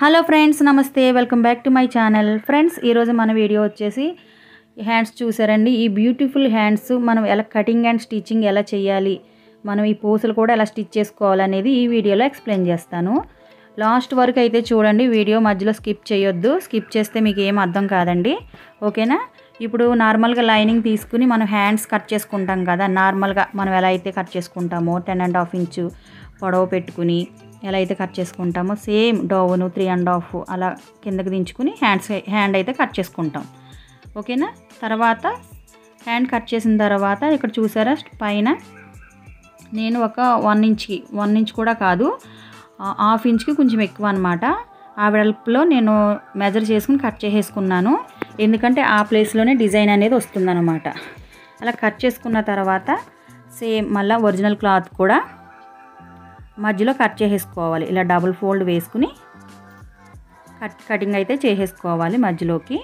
hello friends నమస్తే welcome back to my channel friends ఈరోజు మన వీడియో వచ్చేసి హ్యాండ్స్ చూసారండి ఈ బ్యూటిఫుల్ హ్యాండ్స్ మనం ఎలా కటింగ్ అండ్ స్టిచ్చింగ్ ఎలా చేయాలి మనం ఈ పూసలు కూడా ఎలా స్టిచ్ చేసుకోవాలనేది ఈ వీడియోలో ఎక్స్ప్లెయిన్ చేస్తాను లాస్ట్ వరకు అయితే చూడండి వీడియో మధ్యలో స్కిప్ చేయొద్దు స్కిప్ చేస్తే మీకు ఏం అర్థం కాదండి ఓకేనా ఇప్పుడు నార్మల్గా లైనింగ్ తీసుకుని మనం హ్యాండ్స్ కట్ చేసుకుంటాం కదా నార్మల్గా మనం ఎలా అయితే కట్ చేసుకుంటామో టెన్ అండ్ హాఫ్ ఇంచు పొడవు పెట్టుకుని ఎలా అయితే కట్ చేసుకుంటామో సేమ్ డోవును త్రీ అండ్ హాఫ్ అలా కిందకి దించుకుని హ్యాండ్స్ హ్యాండ్ అయితే కట్ చేసుకుంటాం ఓకేనా తర్వాత హ్యాండ్ కట్ చేసిన తర్వాత ఇక్కడ చూసారా పైన నేను ఒక వన్ ఇంచ్కి వన్ ఇంచ్ కూడా కాదు హాఫ్ ఇంచ్కి కొంచెం ఎక్కువ అనమాట ఆ వెడల్పులో నేను మెజర్ చేసుకుని కట్ చేసేసుకున్నాను ఎందుకంటే ఆ ప్లేస్లోనే డిజైన్ అనేది వస్తుందన్నమాట అలా కట్ చేసుకున్న తర్వాత సేమ్ మళ్ళీ ఒరిజినల్ క్లాత్ కూడా మధ్యలో కట్ చేసేసుకోవాలి ఇలా డబుల్ ఫోల్డ్ వేసుకుని కట్ కటింగ్ అయితే చేసేసుకోవాలి మధ్యలోకి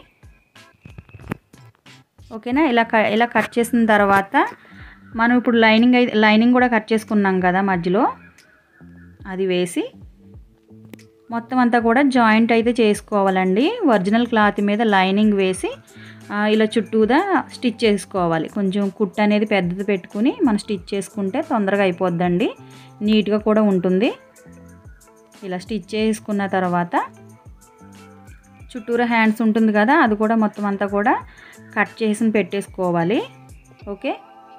ఓకేనా ఇలా క ఇలా కట్ చేసిన తర్వాత మనం ఇప్పుడు లైనింగ్ అయితే లైనింగ్ కూడా కట్ చేసుకున్నాం కదా మధ్యలో అది వేసి మొత్తం అంతా కూడా జాయింట్ అయితే చేసుకోవాలండి ఒరిజినల్ క్లాత్ మీద లైనింగ్ వేసి ఇలా చుట్టూదా స్టిచ్ చేసుకోవాలి కొంచెం కుట్ అనేది పెద్దది పెట్టుకుని మనం స్టిచ్ చేసుకుంటే తొందరగా అయిపోద్దండి నీట్గా కూడా ఉంటుంది ఇలా స్టిచ్ చేసుకున్న తర్వాత చుట్టూరా హ్యాండ్స్ ఉంటుంది కదా అది కూడా మొత్తం అంతా కూడా కట్ చేసి పెట్టేసుకోవాలి ఓకే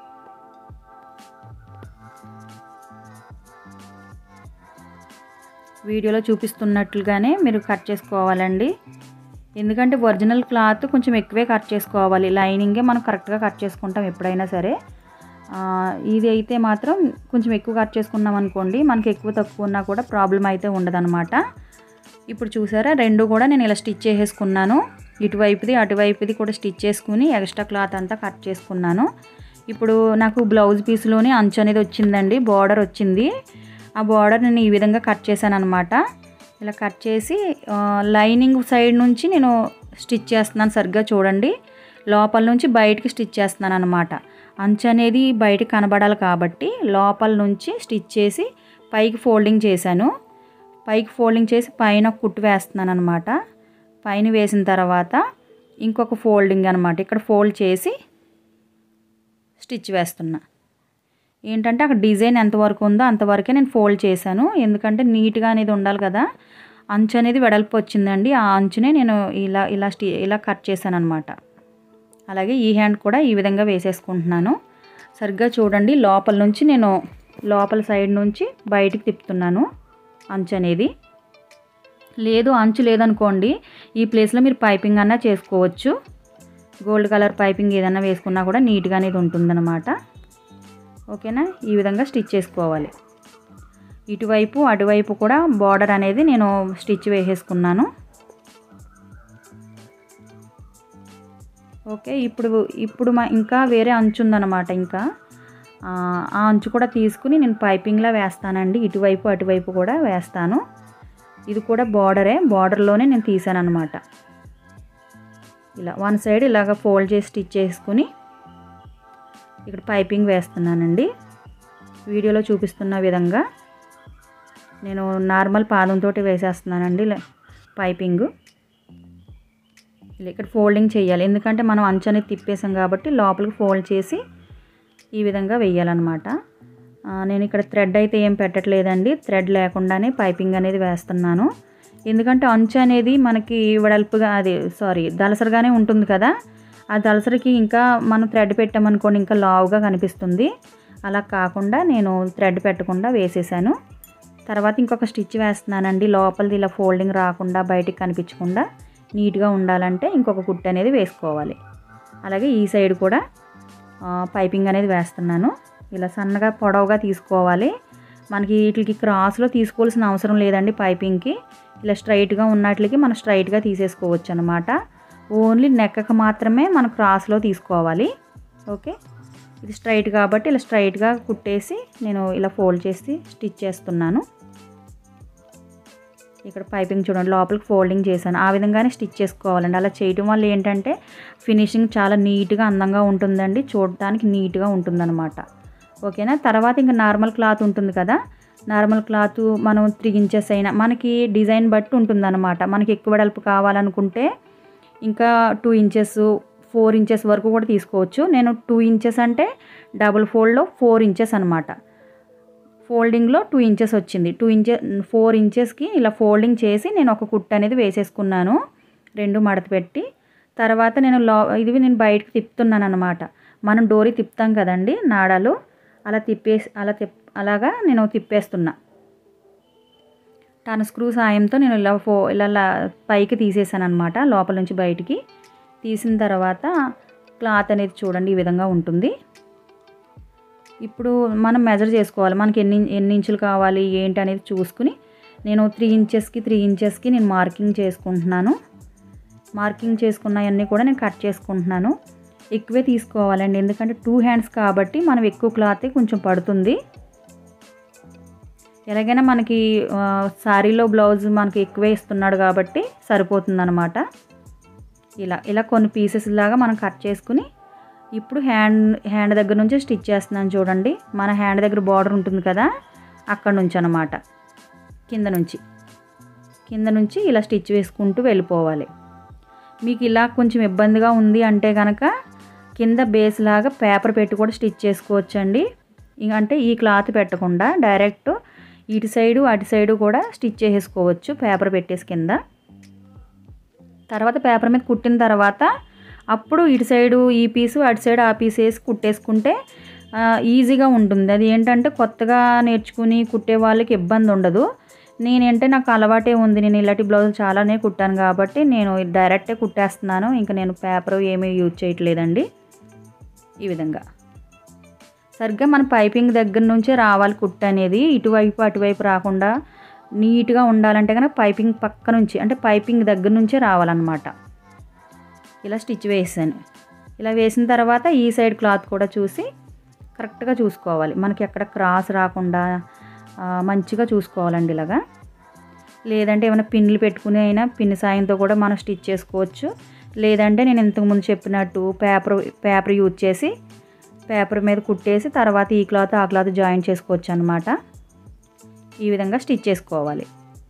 వీడియోలో చూపిస్తున్నట్లుగానే మీరు కట్ చేసుకోవాలండి ఎందుకంటే ఒరిజినల్ క్లాత్ కొంచెం ఎక్కువే కట్ చేసుకోవాలి లైనింగే మనం కరెక్ట్గా కట్ చేసుకుంటాం ఎప్పుడైనా సరే ఇది అయితే మాత్రం కొంచెం ఎక్కువ కట్ చేసుకున్నాం అనుకోండి మనకి ఎక్కువ తక్కువ ఉన్నా కూడా ప్రాబ్లం అయితే ఉండదన్నమాట ఇప్పుడు చూసారా రెండు కూడా నేను ఇలా స్టిచ్ చేసేసుకున్నాను ఇటువైపుది అటువైపుది కూడా స్టిచ్ చేసుకుని ఎక్స్ట్రా క్లాత్ అంతా కట్ చేసుకున్నాను ఇప్పుడు నాకు బ్లౌజ్ పీస్లోనే అంచు అనేది వచ్చిందండి బార్డర్ వచ్చింది ఆ బార్డర్ నేను ఈ విధంగా కట్ చేశాను అనమాట ఇలా కట్ చేసి లైనింగ్ సైడ్ నుంచి నేను స్టిచ్ చేస్తున్నాను సరిగ్గా చూడండి లోపల నుంచి బయటికి స్టిచ్ చేస్తున్నాను అనమాట అంచు అనేది బయటికి కనబడాలి కాబట్టి లోపల నుంచి స్టిచ్ చేసి పైకి ఫోల్డింగ్ చేశాను పైకి ఫోల్డింగ్ చేసి పైన కుట్టు వేస్తున్నాను అనమాట పైన వేసిన తర్వాత ఇంకొక ఫోల్డింగ్ అనమాట ఇక్కడ ఫోల్డ్ చేసి స్టిచ్ వేస్తున్నా ఏంటంటే అక్కడ డిజైన్ ఎంతవరకు ఉందో అంతవరకే నేను ఫోల్డ్ చేశాను ఎందుకంటే నీట్గా అనేది ఉండాలి కదా అంచు అనేది వెడల్పు వచ్చిందండి ఆ అంచునే నేను ఇలా ఇలా స్టి ఇలా కట్ చేశాను అనమాట అలాగే ఈ హ్యాండ్ కూడా ఈ విధంగా వేసేసుకుంటున్నాను సరిగ్గా చూడండి లోపల నుంచి నేను లోపల సైడ్ నుంచి బయటికి తిప్పుతున్నాను అంచు అనేది లేదు అంచు లేదనుకోండి ఈ ప్లేస్లో మీరు పైపింగ్ అన్నా చేసుకోవచ్చు గోల్డ్ కలర్ పైపింగ్ ఏదైనా వేసుకున్నా కూడా నీట్గా అనేది ఉంటుందన్నమాట ఓకేనా ఈ విధంగా స్టిచ్ చేసుకోవాలి ఇటువైపు అటువైపు కూడా బార్డర్ అనేది నేను స్టిచ్ వేసేసుకున్నాను ఓకే ఇప్పుడు ఇప్పుడు మా ఇంకా వేరే అంచు ఉందన్నమాట ఇంకా ఆ అంచు కూడా తీసుకుని నేను పైపింగ్లా వేస్తానండి ఇటువైపు అటువైపు కూడా వేస్తాను ఇది కూడా బార్డరే బార్డర్లోనే నేను తీసాను అనమాట ఇలా వన్ సైడ్ ఇలాగ ఫోల్డ్ చేసి స్టిచ్ చేసుకుని ఇక్కడ పైపింగ్ వేస్తున్నానండి వీడియోలో చూపిస్తున్న విధంగా నేను నార్మల్ పాదంతో వేసేస్తున్నానండి పైపింగ్ ఇలా ఇక్కడ ఫోల్డింగ్ చేయాలి ఎందుకంటే మనం అంచు అనేది తిప్పేసాం కాబట్టి లోపలికి ఫోల్డ్ చేసి ఈ విధంగా వేయాలన్నమాట నేను ఇక్కడ థ్రెడ్ అయితే ఏం పెట్టట్లేదండి థ్రెడ్ లేకుండానే పైపింగ్ అనేది వేస్తున్నాను ఎందుకంటే అంచు అనేది మనకి వెడల్పుగా అది సారీ దలసరిగానే ఉంటుంది కదా ఆ దలసరికి ఇంకా మనం థ్రెడ్ పెట్టామనుకోండి ఇంకా లావుగా కనిపిస్తుంది అలా కాకుండా నేను థ్రెడ్ పెట్టకుండా వేసేసాను తర్వాత ఇంకొక స్టిచ్ వేస్తున్నానండి లోపలిది ఇలా ఫోల్డింగ్ రాకుండా బయటికి కనిపించకుండా నీట్గా ఉండాలంటే ఇంకొక కుట్టు అనేది వేసుకోవాలి అలాగే ఈ సైడ్ కూడా పైపింగ్ అనేది వేస్తున్నాను ఇలా సన్నగా పొడవుగా తీసుకోవాలి మనకి వీటికి క్రాస్లో తీసుకోవాల్సిన అవసరం లేదండి పైపింగ్కి ఇలా స్ట్రైట్గా ఉన్నట్లకి మనం స్ట్రైట్గా తీసేసుకోవచ్చు అనమాట ఓన్లీ నెక్కకు మాత్రమే మనం క్రాస్లో తీసుకోవాలి ఓకే ఇది స్ట్రైట్ కాబట్టి ఇలా స్ట్రైట్గా కుట్టేసి నేను ఇలా ఫోల్డ్ చేసి స్టిచ్ చేస్తున్నాను ఇక్కడ పైపింగ్ చూడండి లోపలికి ఫోల్డింగ్ చేశాను ఆ విధంగానే స్టిచ్ చేసుకోవాలండి అలా చేయటం వల్ల ఏంటంటే ఫినిషింగ్ చాలా నీట్గా అందంగా ఉంటుందండి చూడటానికి నీట్గా ఉంటుందన్నమాట ఓకేనా తర్వాత ఇంకా నార్మల్ క్లాత్ ఉంటుంది కదా నార్మల్ క్లాత్ మనం త్రీ ఇంచెస్ అయినా మనకి డిజైన్ బట్టి ఉంటుందన్నమాట మనకి ఎక్కువ వెడల్పు కావాలనుకుంటే ఇంకా టూ ఇంచెస్ ఫోర్ ఇంచెస్ వరకు కూడా తీసుకోవచ్చు నేను టూ ఇంచెస్ అంటే డబుల్ ఫోల్డ్లో ఫోర్ ఇంచెస్ అనమాట ఫోల్డింగ్లో టూ ఇంచెస్ వచ్చింది టూ ఇంచె ఫోర్ ఇంచెస్కి ఇలా ఫోల్డింగ్ చేసి నేను ఒక కుట్టు అనేది వేసేసుకున్నాను రెండు మడత పెట్టి తర్వాత నేను లో ఇది నేను బయటకు తిప్పుతున్నాను అనమాట మనం డోరీ తిప్పుతాం కదండి నాడాలు అలా తిప్పేసి అలా తిప్ అలాగా నేను తిప్పేస్తున్నా టన్ స్క్రూ సాయంతో నేను ఇలా ఫో ఇలా లా- పైకి తీసేసాను అనమాట లోపల నుంచి బయటికి తీసిన తర్వాత క్లాత్ అనేది చూడండి ఈ విధంగా ఉంటుంది ఇప్పుడు మనం మెజర్ చేసుకోవాలి మనకి ఎన్ని ఎన్ని ఇంచులు కావాలి ఏంటి అనేది చూసుకుని నేను త్రీ ఇంచెస్కి త్రీ ఇంచెస్కి నేను మార్కింగ్ చేసుకుంటున్నాను మార్కింగ్ చేసుకున్నవన్నీ కూడా నేను కట్ చేసుకుంటున్నాను ఎక్కువే తీసుకోవాలండి ఎందుకంటే టూ హ్యాండ్స్ కాబట్టి మనం ఎక్కువ క్లాత్ కొంచెం పడుతుంది ఎలాగైనా మనకి ఆ, శారీలో బ్లౌజ్ మనకి ఎక్కువే ఇస్తున్నాడు కాబట్టి సరిపోతుంది ఇలా ఇలా కొన్ని పీసెస్ లాగా మనం కట్ చేసుకుని ఇప్పుడు హ్యాండ్ హ్యాండ్ దగ్గర నుంచి స్టిచ్ చేస్తున్నాను చూడండి మన హ్యాండ్ దగ్గర బార్డర్ ఉంటుంది కదా అక్కడ నుంచి అనమాట కింద నుంచి కింద నుంచి ఇలా స్టిచ్ వేసుకుంటూ వెళ్ళిపోవాలి మీకు ఇలా కొంచెం ఇబ్బందిగా ఉంది అంటే కనుక కింద బేస్ లాగా పేపర్ పెట్టి కూడా స్టిచ్ చేసుకోవచ్చండి ఇంక అంటే ఈ క్లాత్ పెట్టకుండా డైరెక్ట్ ఇటు సైడు అటు సైడు కూడా స్టిచ్ చేసేసుకోవచ్చు పేపర్ పెట్టేసి కింద తర్వాత పేపర్ మీద కుట్టిన తర్వాత అప్పుడు ఇటు సైడు ఈ పీసు అటు సైడు ఆ పీస్ వేసి కుట్టేసుకుంటే ఆ, ఈజీగా ఉంటుంది అది ఏంటంటే కొత్తగా నేర్చుకుని కుట్టే వాళ్ళకి ఇబ్బంది ఉండదు నేనంటే నాకు అలవాటే ఉంది నేను ఇలాంటి బ్లౌజులు చాలానే కుట్టాను కాబట్టి నేను డైరెక్టే కుట్టేస్తున్నాను ఇంకా నేను పేపర్ ఏమీ యూజ్ చేయట్లేదండి ఈ విధంగా సరిగ్గా మన పైపింగ్ దగ్గర నుంచే రావాలి కుట్టు అనేది ఇటువైపు అటువైపు రాకుండా నీట్గా ఉండాలంటే కనుక పైపింగ్ పక్క నుంచి అంటే పైపింగ్ దగ్గర నుంచే రావాలన్నమాట ఇలా స్టిచ్ వేసాను ఇలా వేసిన తర్వాత ఈ సైడ్ క్లాత్ కూడా చూసి కరెక్ట్గా చూసుకోవాలి మనకి ఎక్కడ క్రాస్ రాకుండా ఆ, మంచిగా చూసుకోవాలండి ఇలాగా లేదంటే ఏమైనా పిన్లు పెట్టుకుని అయినా పిన్ సాయంతో కూడా మనం స్టిచ్ చేసుకోవచ్చు లేదంటే నేను ఇంతకుముందు చెప్పినట్టు పేపర్ పేపర్ యూజ్ చేసి పేపర్ మీద కుట్టేసి తర్వాత ఈ క్లాత్ ఆ క్లాత్ జాయిన్ చేసుకోవచ్చు అనమాట ఈ విధంగా స్టిచ్ చేసుకోవాలి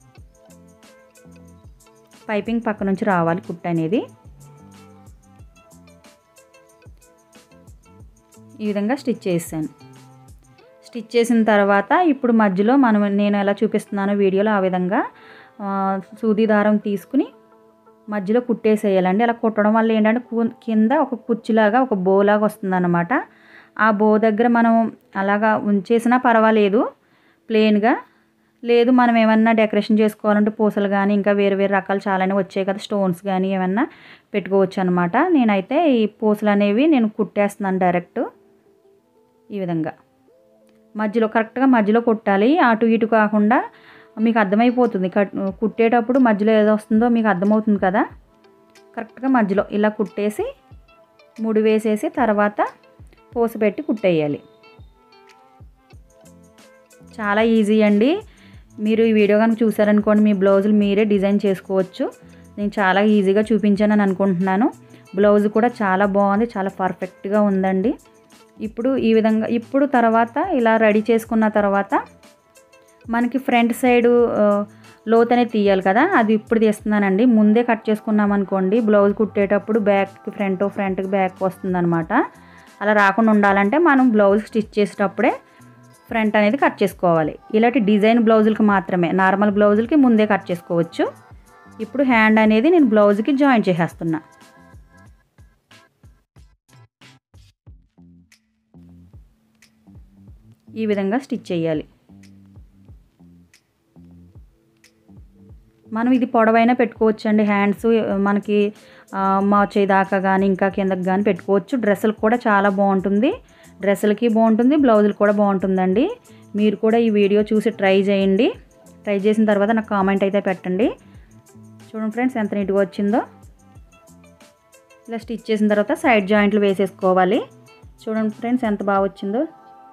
పైపింగ్ పక్క నుంచి రావాలి కుట్టు అనేది ఈ విధంగా స్టిచ్ చేసాను స్టిచ్ చేసిన తర్వాత ఇప్పుడు మధ్యలో మనం నేను ఎలా చూపిస్తున్నానో వీడియోలో ఆ విధంగా ఆ, సూది దారం తీసుకుని మధ్యలో కుట్టేసేయాలండి అలా కుట్టడం వల్ల ఏంటంటే కు- కింద ఒక కుర్చీలాగా ఒక బోలాగా వస్తుందన్నమాట ఆ బో దగ్గర మనం అలాగా ఉంచేసినా పర్వాలేదు ప్లెయిన్గా లేదు మనం ఏమన్నా డెకరేషన్ చేసుకోవాలంటే పూసలు కానీ ఇంకా వేరు వేరు రకాలు చాలానే వచ్చాయి కదా స్టోన్స్ కానీ ఏమన్నా పెట్టుకోవచ్చు అనమాట నేనైతే ఈ పూసలు అనేవి నేను కుట్టేస్తున్నాను డైరెక్ట్ ఈ విధంగా మధ్యలో కరెక్ట్గా మధ్యలో కుట్టాలి అటు ఇటు కాకుండా మీకు అర్థమైపోతుంది కట్ కుట్టేటప్పుడు మధ్యలో ఏదో వస్తుందో మీకు అర్థమవుతుంది కదా కరెక్ట్గా మధ్యలో ఇలా కుట్టేసి ముడి వేసేసి తర్వాత పూస పెట్టి కుట్టేయాలి చాలా ఈజీ అండి మీరు ఈ వీడియో కనుక చూసారనుకోండి మీ బ్లౌజులు మీరే డిజైన్ చేసుకోవచ్చు నేను చాలా ఈజీగా చూపించానని అనుకుంటున్నాను బ్లౌజ్ కూడా చాలా బాగుంది చాలా పర్ఫెక్ట్గా ఉందండి ఇప్పుడు ఈ విధంగా ఇప్పుడు తర్వాత ఇలా రెడీ చేసుకున్న తర్వాత మనకి ఫ్రంట్ సైడు ఆ, లోత్ అనేది తీయాలి కదా అది ఇప్పుడు తీస్తున్నానండి ముందే కట్ చేసుకున్నాం అనుకోండి బ్లౌజ్ కుట్టేటప్పుడు బ్యాక్కి ఫ్రంట్ ఫ్రంట్కి బ్యాక్ వస్తుందన్నమాట అలా రాకుండా ఉండాలంటే మనం బ్లౌజ్ స్టిచ్ చేసేటప్పుడే ఫ్రంట్ అనేది కట్ చేసుకోవాలి ఇలాంటి డిజైన్ బ్లౌజులకి మాత్రమే నార్మల్ బ్లౌజులకి ముందే కట్ చేసుకోవచ్చు ఇప్పుడు హ్యాండ్ అనేది నేను బ్లౌజ్కి జాయిన్ చేసేస్తున్నా ఈ విధంగా స్టిచ్ చేయాలి మనం ఇది పొడవైనా పెట్టుకోవచ్చు అండి హ్యాండ్స్ మనకి ఆ, మా చేయి దాకా కానీ ఇంకా కిందకి కానీ పెట్టుకోవచ్చు డ్రెస్సులకు కూడా చాలా బాగుంటుంది డ్రెస్సులకి బాగుంటుంది బ్లౌజులు కూడా బాగుంటుందండి మీరు కూడా ఈ వీడియో చూసి ట్రై చేయండి ట్రై చేసిన తర్వాత నాకు కామెంట్ అయితే పెట్టండి చూడండి ఫ్రెండ్స్ ఎంత నీట్గా వచ్చిందో ఇలా స్టిచ్ చేసిన తర్వాత సైడ్ జాయింట్లు వేసేసుకోవాలి చూడండి ఫ్రెండ్స్ ఎంత బాగా వచ్చిందో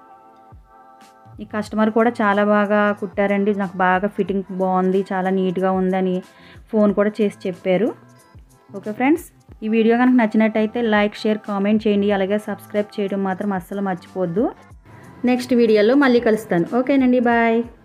ఈ కస్టమర్ కూడా చాలా బాగా కుట్టారండి నాకు బాగా ఫిట్టింగ్ బాగుంది చాలా నీట్గా ఉందని ఫోన్ కూడా చేసి చెప్పారు ఓకే ఫ్రెండ్స్ ఈ వీడియో కనుక నచ్చినట్టయితే లైక్ షేర్ కామెంట్ చేయండి అలాగే సబ్స్క్రైబ్ చేయడం మాత్రం అస్సలు మర్చిపోవద్దు నెక్స్ట్ వీడియోలో మళ్ళీ కలుస్తాను ఓకేనండి బాయ్